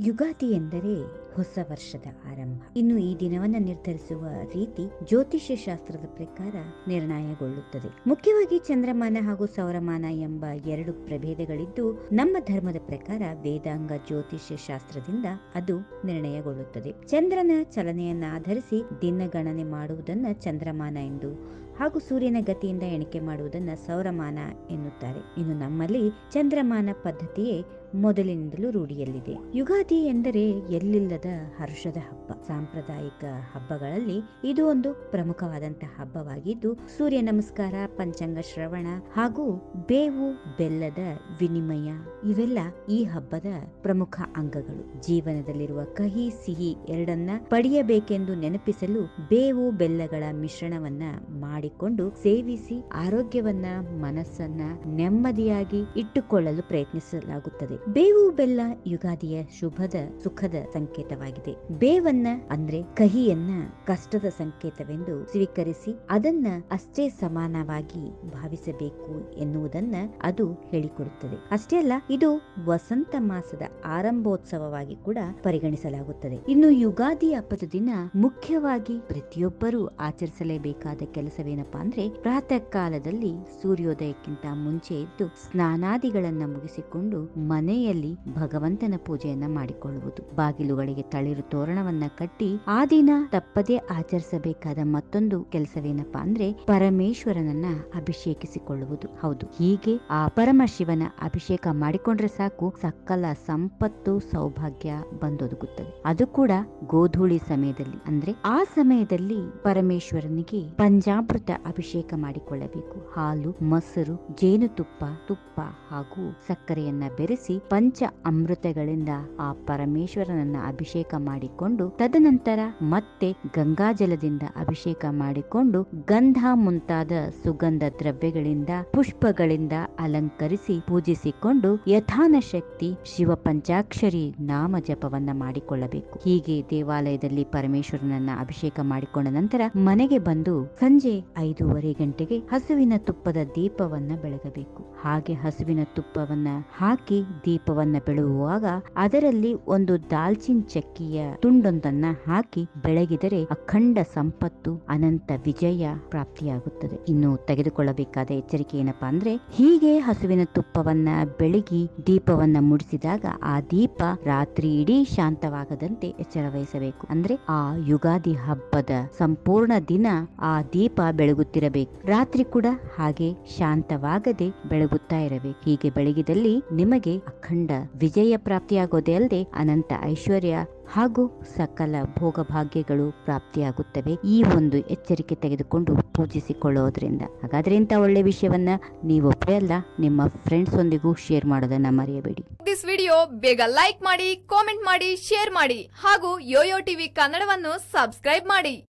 ಯುಗಾದಿ ಎಂದರೆ ಹೊಸ ವರ್ಷದ ಆರಂಭ ಇನ್ನು ಈ ದಿನವನ್ನ ನಿರ್ಧರಿಸುವ ರೀತಿ ಜ್ಯೋತಿಷ್ಯ ಶಾಸ್ತ್ರದ ಪ್ರಕಾರ ನಿರ್ಣಯಗೊಳ್ಳುತ್ತದೆ ಮುಖ್ಯವಾಗಿ ಚಂದ್ರಮಾನ ಹಾಗೂ ಸೌರಮಾನ ಎಂಬ ಎರಡು ಪ್ರಭೇದಗಳಿದ್ದು ನಮ್ಮ ಧರ್ಮದ ಪ್ರಕಾರ ವೇದಾಂಗ ಜ್ಯೋತಿಷ್ಯ ಶಾಸ್ತ್ರದಿಂದ ಅದು ನಿರ್ಣಯಗೊಳ್ಳುತ್ತದೆ ಚಂದ್ರನ ಚಲನೆಯನ್ನ ಆಧರಿಸಿ ದಿನಗಣನೆ ಮಾಡುವುದನ್ನ ಚಂದ್ರಮಾನ ಎಂದು ಹಾಗೂ ಸೂರ್ಯನ ಗತಿಯಿಂದ ಎಣಿಕೆ ಮಾಡುವುದನ್ನ ಸೌರಮಾನ ಎನ್ನುತ್ತಾರೆ ಇನ್ನು ನಮ್ಮಲ್ಲಿ ಚಂದ್ರಮಾನ ಪದ್ಧತಿಯೇ ಮೊದಲಿನಿಂದಲೂ ರೂಢಿಯಲ್ಲಿದೆ ಯುಗಾದಿ ಎಂದರೆ ಎಲ್ಲಿಲ್ಲದ ಹರ್ಷದ ಹಬ್ಬ ಸಾಂಪ್ರದಾಯಿಕ ಹಬ್ಬಗಳಲ್ಲಿ ಇದು ಒಂದು ಪ್ರಮುಖವಾದಂತಹ ಹಬ್ಬವಾಗಿದ್ದು ಸೂರ್ಯ ನಮಸ್ಕಾರ ಪಂಚಾಂಗ ಶ್ರವಣ ಹಾಗೂ ಬೇವು ಬೆಲ್ಲದ ವಿನಿಮಯ ಇವೆಲ್ಲ ಈ ಹಬ್ಬದ ಪ್ರಮುಖ ಅಂಗಗಳು ಜೀವನದಲ್ಲಿರುವ ಕಹಿ ಸಿಹಿ ಎರಡನ್ನ ಪಡೆಯಬೇಕೆಂದು ನೆನಪಿಸಲು ಬೇವು ಬೆಲ್ಲಗಳ ಮಿಶ್ರಣವನ್ನ ಮಾಡಿಕೊಂಡು ಸೇವಿಸಿ ಆರೋಗ್ಯವನ್ನ ಮನಸ್ಸನ್ನ ನೆಮ್ಮದಿಯಾಗಿ ಇಟ್ಟುಕೊಳ್ಳಲು ಪ್ರಯತ್ನಿಸಲಾಗುತ್ತದೆ ಬೇವು ಬೆಲ್ಲ ಯುಗಾದಿಯ ಶುಭದ ಸುಖದ ಸಂಕೇತವಾಗಿದೆ ಬೇವನ್ನ ಅಂದ್ರೆ ಕಹಿಯನ್ನ ಕಷ್ಟದ ಸಂಕೇತವೆಂದು ಸ್ವೀಕರಿಸಿ ಅದನ್ನ ಅಷ್ಟೇ ಸಮಾನವಾಗಿ ಭಾವಿಸಬೇಕು ಎನ್ನುವುದನ್ನ ಅದು ಹೇಳಿಕೊಡುತ್ತದೆ ಅಷ್ಟೇ ಅಲ್ಲ ಇದು ವಸಂತ ಮಾಸದ ಆರಂಭೋತ್ಸವವಾಗಿ ಕೂಡ ಪರಿಗಣಿಸಲಾಗುತ್ತದೆ ಇನ್ನು ಯುಗಾದಿ ಹಬ್ಬದ ದಿನ ಮುಖ್ಯವಾಗಿ ಪ್ರತಿಯೊಬ್ಬರೂ ಆಚರಿಸಲೇಬೇಕಾದ ಕೆಲಸವೇನಪ್ಪಾ ಅಂದ್ರೆ ಪ್ರಾತಃ ಕಾಲದಲ್ಲಿ ಸೂರ್ಯೋದಯಕ್ಕಿಂತ ಮುಂಚೆ ಎದ್ದು ಸ್ನಾನಾದಿಗಳನ್ನ ಮುಗಿಸಿಕೊಂಡು ಮನೆಯಲ್ಲಿ ಭಗವಂತನ ಪೂಜೆಯನ್ನ ಮಾಡಿಕೊಳ್ಳುವುದು ಬಾಗಿಲುಗಳಿಗೆ ತಳಿರು ತೋರಣವನ್ನ ಕಟ್ಟಿ ಆ ದಿನ ತಪ್ಪದೇ ಆಚರಿಸಬೇಕಾದ ಮತ್ತೊಂದು ಕೆಲಸವೇನಪ್ಪಾ ಅಂದ್ರೆ ಪರಮೇಶ್ವರನನ್ನ ಅಭಿಷೇಕಿಸಿಕೊಳ್ಳುವುದು ಹೌದು ಹೀಗೆ ಆ ಪರಮಶಿವನ ಅಭಿಷೇಕ ಮಾಡಿಕೊಂಡ್ರೆ ಸಾಕು ಸಕಲ ಸಂಪತ್ತು ಸೌಭಾಗ್ಯ ಬಂದೊದಗುತ್ತದೆ ಅದು ಕೂಡ ಗೋಧೂಳಿ ಸಮಯದಲ್ಲಿ ಅಂದ್ರೆ ಆ ಸಮಯದಲ್ಲಿ ಪರಮೇಶ್ವರನಿಗೆ ಪಂಚಾಮೃತ ಅಭಿಷೇಕ ಮಾಡಿಕೊಳ್ಳಬೇಕು ಹಾಲು ಮೊಸರು ಜೇನುತುಪ್ಪ ತುಪ್ಪ ಹಾಗೂ ಸಕ್ಕರೆಯನ್ನ ಬೆರೆಸಿ ಪಂಚ ಅಮೃತಗಳಿಂದ ಆ ಪರಮೇಶ್ವರನನ್ನ ಅಭಿಷೇಕ ಮಾಡಿಕೊಂಡು ತದನಂತರ ಮತ್ತೆ ಗಂಗಾಜಲದಿಂದ ಅಭಿಷೇಕ ಮಾಡಿಕೊಂಡು ಗಂಧ ಮುಂತಾದ ಸುಗಂಧ ದ್ರವ್ಯಗಳಿಂದ ಪುಷ್ಪಗಳಿಂದ ಅಲಂಕರಿಸಿ ಪೂಜಿಸಿಕೊಂಡು ಯಥಾನ ಶಕ್ತಿ ಶಿವ ಪಂಚಾಕ್ಷರಿ ನಾಮ ಜಪವನ್ನ ಮಾಡಿಕೊಳ್ಳಬೇಕು ಹೀಗೆ ದೇವಾಲಯದಲ್ಲಿ ಪರಮೇಶ್ವರನನ್ನ ಅಭಿಷೇಕ ಮಾಡಿಕೊಂಡ ನಂತರ ಮನೆಗೆ ಬಂದು ಸಂಜೆ ಐದೂವರೆ ಗಂಟೆಗೆ ಹಸುವಿನ ತುಪ್ಪದ ದೀಪವನ್ನ ಬೆಳಗಬೇಕು ಹಾಗೆ ಹಸುವಿನ ತುಪ್ಪವನ್ನ ಹಾಕಿ ದೀಪವನ್ನ ಬೆಳಗುವಾಗ ಅದರಲ್ಲಿ ಒಂದು ದಾಲ್ಚಿನ್ ಚಕ್ಕಿಯ ತುಂಡೊಂದನ್ನ ಹಾಕಿ ಬೆಳಗಿದರೆ ಅಖಂಡ ಸಂಪತ್ತು ಅನಂತ ವಿಜಯ ಪ್ರಾಪ್ತಿಯಾಗುತ್ತದೆ ಇನ್ನು ತೆಗೆದುಕೊಳ್ಳಬೇಕಾದ ಎಚ್ಚರಿಕೆ ಏನಪ್ಪಾ ಅಂದ್ರೆ ಹೀಗೆ ಹಸುವಿನ ತುಪ್ಪವನ್ನ ಬೆಳಗಿ ದೀಪವನ್ನ ಮುಡಿಸಿದಾಗ ಆ ದೀಪ ರಾತ್ರಿ ಇಡೀ ಶಾಂತವಾಗದಂತೆ ಎಚ್ಚರ ವಹಿಸಬೇಕು ಅಂದ್ರೆ ಆ ಯುಗಾದಿ ಹಬ್ಬದ ಸಂಪೂರ್ಣ ದಿನ ಆ ದೀಪ ಬೆಳಗುತ್ತಿರಬೇಕು ರಾತ್ರಿ ಕೂಡ ಹಾಗೆ ಶಾಂತವಾಗದೆ ಬೆಳಗುತ್ತಾ ಇರಬೇಕು ಹೀಗೆ ಬೆಳಗಿದಲ್ಲಿ ನಿಮಗೆ ಅಖಂಡ ವಿಜಯ ಪ್ರಾಪ್ತಿಯಾಗೋದೇ ಅಲ್ಲದೆ ಅನಂತ ಐಶ್ವರ್ಯ ಹಾಗೂ ಸಕಲ ಭೋಗಭಾಗ್ಯಗಳು ಪ್ರಾಪ್ತಿಯಾಗುತ್ತವೆ ಈ ಒಂದು ಎಚ್ಚರಿಕೆ ತೆಗೆದುಕೊಂಡು ಪೂಜಿಸಿಕೊಳ್ಳೋದ್ರಿಂದ ಹಾಗಾದ್ರೆ ಇಂಥ ಒಳ್ಳೆ ವಿಷಯವನ್ನ ನೀವೊಬ್ಬರೇ ಅಲ್ಲ ನಿಮ್ಮ ಫ್ರೆಂಡ್ಸ್ ಒಂದಿಗೂ ಶೇರ್ ಮಾಡೋದನ್ನ ಮರೆಯಬೇಡಿ ದಿಸ್ ವಿಡಿಯೋ ಬೇಗ ಲೈಕ್ ಮಾಡಿ ಕಾಮೆಂಟ್ ಮಾಡಿ ಶೇರ್ ಮಾಡಿ ಹಾಗೂ ಯೋಯೋ ಟಿವಿ ಕನ್ನಡವನ್ನು ಸಬ್ಸ್ಕ್ರೈಬ್ ಮಾಡಿ